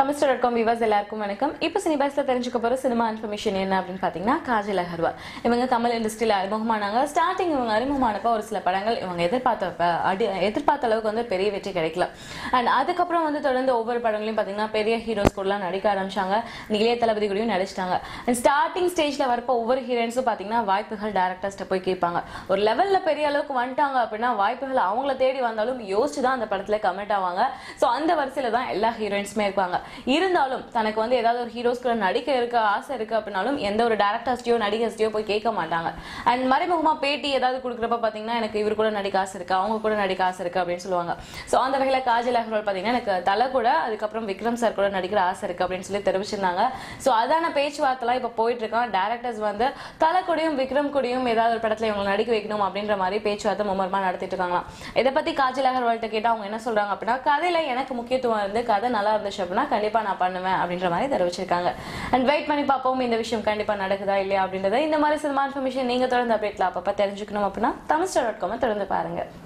Tamilster dot com விவாஸ் எல்லாருக்கும் வணக்கம் இப்போ சினிபாஸ்ல தெரிஞ்சுக்க போற சினிமா இன்ஃபர்மேஷன் என்ன அப்படின்னு பார்த்தீங்கன்னா காஜல் அகர்வால் இவங்க தமிழ் இண்டஸ்ட்ரியில் அறிமுகமானாங்க ஸ்டார்டிங் இவங்க அறிமுகமானப்போ ஒரு சில படங்கள் இவங்க எதிர்பார்த்த அடி எதிர்பார்த்த அளவுக்கு வந்து பெரிய வெற்றி கிடைக்கல அண்ட் அதுக்கப்புறம் வந்து தொடர்ந்து ஒவ்வொரு படங்களையும் பார்த்தீங்கன்னா பெரிய ஹீரோஸ் கூடலாம் நடிக்க ஆரம்பிச்சாங்க இளைய தளபதி கூடயும் நடிச்சிட்டாங்க அண்ட் ஸ்டார்டிங் ஸ்டேஜ்ல வரப்போ ஒவ்வொரு ஹீரோயின்ஸும் பார்த்தீங்கன்னா வாய்ப்புகள் டேரக்டர்ஸ்ட்ட போய் கேட்பாங்க ஒரு லெவல்ல பெரிய அளவுக்கு வந்துட்டாங்க அப்படின்னா வாய்ப்புகள் அவங்கள தேடி வந்தாலும் யோசிச்சு தான் அந்த படத்துல கமிட் ஆவாங்க ஸோ அந்த வரிசையில தான் எல்லா ஹீரோயின்ஸுமே இருப்பாங்க இருந்தாலும் தனக்கு வந்து ஏதாவது ஒரு ஹீரோஸ் கூட நடிக்க இருக்க ஆசை இருக்கு அப்படின்னாலும் எந்த ஒரு டேரக்டர்ஸ்டையோ நடிகர்ஸ்டையோ போய் கேட்க மாட்டாங்க அண்ட் மறைமுகமா பேட்டி ஏதாவது கொடுக்குறப்ப பாத்தீங்கன்னா எனக்கு இவர் கூட நடிக்க ஆசை இருக்கு அவங்க கூட நடிக்க ஆசை இருக்கு அப்படின்னு சொல்லுவாங்க ஸோ அந்த வகையில காஜல் அகர்வால் பாத்தீங்கன்னா எனக்கு தலை கூட அதுக்கப்புறம் விக்ரம் சார் கூட நடிக்கிற ஆசை இருக்கு அப்படின்னு சொல்லி தெரிவிச்சிருந்தாங்க ஸோ அதான பேச்சுவார்த்தைலாம் இப்போ போயிட்டு இருக்கான் டேரக்டர்ஸ் வந்து தலை கூடயும் விக்ரம் கூடயும் ஏதாவது ஒரு படத்துல இவங்களை நடிக்க வைக்கணும் அப்படின்ற மாதிரி பேச்சுவார்த்தை மும்மரமா நடத்திட்டு இருக்காங்களாம் இதை பத்தி காஜல் அகர்வால்கிட்ட கேட்டா அவங்க என்ன சொல்றாங்க அப்படின்னா கதையில எனக்கு முக்கியத்துவம் இருந்து கதை நல்லா இருந்துச்சு அப்படின்னா கண்டிப்பா நான் பண்ணுவேன் அப்படின்ற மாதிரி தெரிவிச்சிருக்காங்க அண்ட் வெயிட் பண்ணி பார்ப்போம் இந்த விஷயம் கண்டிப்பா நடக்குதா இல்லையா அப்படின்றத இந்த மாதிரி சினிமா இன்ஃபர்மேஷன் நீங்க தொடர்ந்து அப்டேட்ல அப்பப்ப தெரிஞ்சுக்கணும் அப்படின்னா தமிழ் டாட் காம் தொடர்ந்து பாருங்க